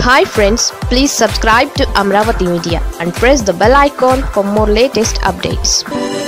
hi friends please subscribe to Amaravati media and press the bell icon for more latest updates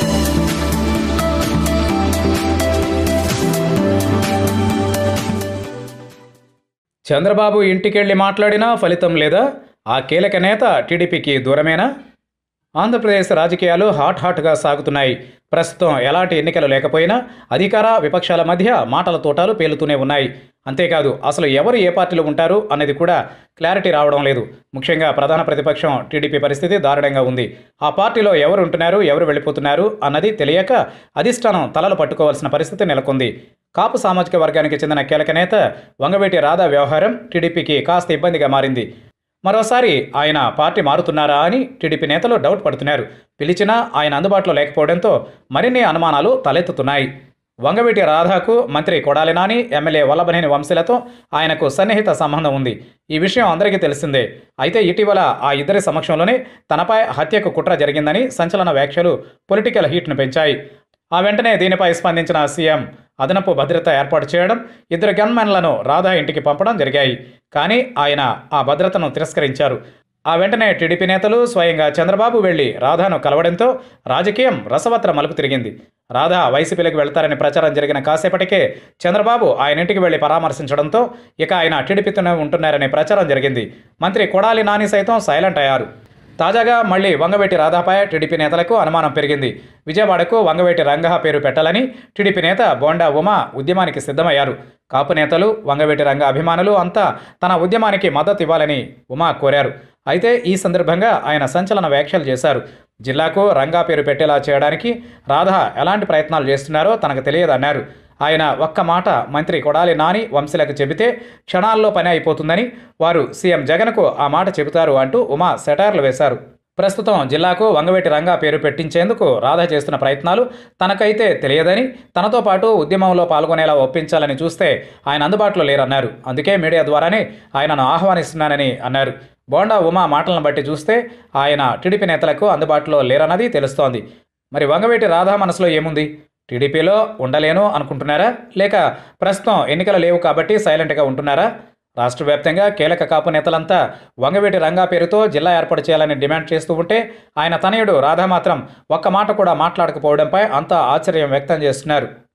Chandrababu ఇంటికెళ్ళి మాట్లాడినా ఫలితం లేదా ఆ కీలక నేత టీడీపీకి దూరమేనా ఆంధ్రప్రదేశ్ రాజకీయాలు హాట్ హాట్గా సాగుతున్నాయి ప్రస్తుతం ఎలాంటి ఎన్నికలు లేకపోయినా అధికార విపక్షాల మధ్య మాటల తోటాలు పేలుతూనే ఉన్నాయి అంతేకాదు అసలు ఎవరు ఏ పార్టీలో ఉంటారు అనేది కూడా క్లారిటీ రావడం లేదు ముఖ్యంగా ప్రధాన ప్రతిపక్షం టీడీపీ పరిస్థితి దారుణంగా ఉంది ఆ పార్టీలో ఎవరు ఉంటున్నారు ఎవరు వెళ్ళిపోతున్నారు అన్నది తెలియక అధిష్టానం తలలు పట్టుకోవాల్సిన పరిస్థితి నెలకొంది కాపు సామాజిక వర్గానికి చెందిన కీలక నేత వంగవేటి రాధా వ్యవహారం టీడీపీకి కాస్త ఇబ్బందిగా మారింది మరోసారి ఆయన పార్టీ మారుతున్నారా అని టీడీపీ నేతలు డౌట్ పడుతున్నారు పిలిచినా ఆయన అందుబాటులో లేకపోవడంతో మరిన్ని అనుమానాలు తలెత్తుతున్నాయి వంగవీటి రాధాకు మంత్రి కొడాలి నాని ఎమ్మెల్యే వల్లభనేని వంశీలతో ఆయనకు సన్నిహిత సంబంధం ఉంది ఈ విషయం అందరికీ తెలిసిందే అయితే ఇటీవల ఆ ఇద్దరి సమక్షంలోనే తనపై హత్యకు కుట్ర జరిగిందని సంచలన వ్యాఖ్యలు పొలిటికల్ హీట్ను పెంచాయి ఆ వెంటనే దీనిపై స్పందించిన సీఎం అదనపు భద్రత ఏర్పాటు చేయడం ఇద్దరు గన్మెన్లను రాధా ఇంటికి పంపడం జరిగాయి కానీ ఆయన ఆ భద్రతను తిరస్కరించారు ఆ వెంటనే టీడీపీ నేతలు స్వయంగా చంద్రబాబు వెళ్లి రాధాను కలవడంతో రాజకీయం రసవత్ర మలుపు తిరిగింది రాధా వైసీపీలకు వెళ్తారని ప్రచారం జరిగిన కాసేపటికే చంద్రబాబు ఆయన ఇంటికి వెళ్లి పరామర్శించడంతో ఇక ఆయన టీడీపీతోనే ఉంటున్నారనే ప్రచారం జరిగింది మంత్రి కొడాలి నాని సైతం సైలెంట్ అయ్యారు తాజాగా మళ్ళీ వంగవేటి రాధాపై టీడీపీ నేతలకు అనుమానం పెరిగింది విజయవాడకు వంగవేటి రంగ పేరు పెట్టాలని టీడీపీ నేత బోండా ఉమా ఉద్యమానికి సిద్ధమయ్యారు కాపు నేతలు వంగవేటి రంగ అభిమానులు అంతా తన ఉద్యమానికి మద్దతు ఇవ్వాలని ఉమా కోరారు అయితే ఈ సందర్భంగా ఆయన సంచలన వ్యాఖ్యలు చేశారు జిల్లాకు రంగా పేరు పెట్టేలా చేయడానికి రాధా ఎలాంటి ప్రయత్నాలు చేస్తున్నారో తనకు తెలియదన్నారు ఆయన ఒక్క మాట మంత్రి కొడాలి నాని వంశీలకు చెబితే క్షణాల్లో పని అయిపోతుందని వారు సీఎం జగన్కు ఆ మాట చెబుతారు అంటూ ఉమా సెటార్లు వేశారు ప్రస్తుతం జిల్లాకు వంగవేటి రంగా పేరు పెట్టించేందుకు రాధా చేస్తున్న ప్రయత్నాలు తనకైతే తెలియదని తనతో పాటు ఉద్యమంలో పాల్గొనేలా ఒప్పించాలని చూస్తే ఆయన అందుబాటులో లేరన్నారు అందుకే మీడియా ద్వారానే ఆయనను ఆహ్వానిస్తున్నానని అన్నారు బోండా ఉమా మాటలను బట్టి చూస్తే ఆయన టీడీపీ నేతలకు అందుబాటులో లేరన్నది తెలుస్తోంది మరి వంగవేటి రాధా మనసులో ఏముంది టీడీపీలో ఉండలేను అనుకుంటున్నారా లేక ప్రస్తుతం ఎన్నికలు లేవు కాబట్టి సైలెంట్గా ఉంటున్నారా రాష్ట్ర వ్యాప్తంగా కీలక కాపు నేతలంతా వంగవేటి రంగా పేరుతో జిల్లా ఏర్పాటు చేయాలని డిమాండ్ చేస్తూ ఉంటే ఆయన తనయుడు రాధా మాత్రం ఒక్క మాట కూడా మాట్లాడకపోవడంపై అంతా ఆశ్చర్యం వ్యక్తం చేస్తున్నారు